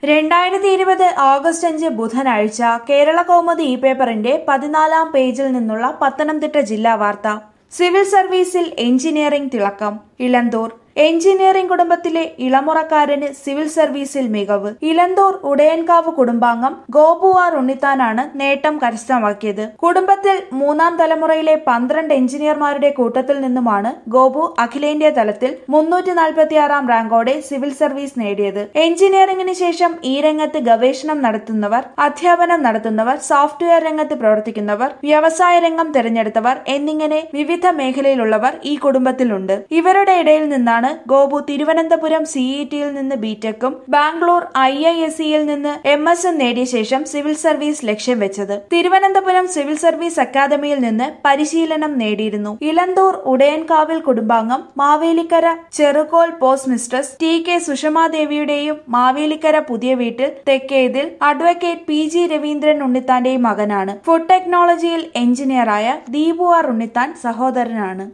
രണ്ടായിരത്തി ഇരുപത് ഓഗസ്റ്റ് അഞ്ച് ബുധനാഴ്ച കേരള കൗമുദി ഇ പേപ്പറിന്റെ പതിനാലാം പേജിൽ നിന്നുള്ള പത്തനംതിട്ട ജില്ലാ വാർത്ത സിവിൽ സർവീസിൽ എഞ്ചിനീയറിംഗ് തിളക്കം ഇളന്തൂർ എഞ്ചിനീയറിംഗ് കുടുംബത്തിലെ ഇളമുറക്കാരന് സിവിൽ സർവീസിൽ മികവ് ഇലന്തൂർ ഉടയൻകാവ് കുടുംബാംഗം ഗോപു ആർ ഉണ്ണിത്താനാണ് നേട്ടം കരസ്ഥമാക്കിയത് കുടുംബത്തിൽ മൂന്നാം തലമുറയിലെ പന്ത്രണ്ട് എഞ്ചിനീയർമാരുടെ കൂട്ടത്തിൽ നിന്നുമാണ് ഗോപു അഖിലേന്ത്യാ തലത്തിൽ മുന്നൂറ്റി നാൽപ്പത്തിയാറാം റാങ്കോടെ സിവിൽ സർവീസ് നേടിയത് എഞ്ചിനീയറിംഗിന് ശേഷം ഈ രംഗത്ത് ഗവേഷണം നടത്തുന്നവർ അധ്യാപനം നടത്തുന്നവർ സോഫ്റ്റ്വെയർ രംഗത്ത് പ്രവർത്തിക്കുന്നവർ വ്യവസായ രംഗം തിരഞ്ഞെടുത്തവർ എന്നിങ്ങനെ വിവിധ മേഖലയിലുള്ളവർ ഈ കുടുംബത്തിലുണ്ട് ഇവരുടെ ഇടയിൽ നിന്നാണ് ഗോപു തിരുവനന്തപുരം സിഇടിയിൽ നിന്ന് ബിടെക്കും ബാംഗ്ലൂർ ഐ ഐ എസ് സിയിൽ നിന്ന് എം എസ് എം നേടിയ ശേഷം സിവിൽ സർവീസ് ലക്ഷ്യം വെച്ചത് തിരുവനന്തപുരം സിവിൽ സർവീസ് അക്കാദമിയിൽ നിന്ന് പരിശീലനം നേടിയിരുന്നു ഇലന്തൂർ ഉടയൻകാവിൽ കുടുംബാംഗം Mavelikkara Cherukol post mistress T K സുഷമാദേവിയുടെയും മാവേലിക്കര പുതിയ വീട്ടിൽ തെക്കേതിൽ അഡ്വക്കേറ്റ് പി ജി രവീന്ദ്രൻ ഉണ്ണിത്താന്റെയും മകനാണ് ഫുഡ് ടെക്നോളജിയിൽ എഞ്ചിനീയറായ ദീപു ആർ ഉണ്ണിത്താൻ സഹോദരനാണ്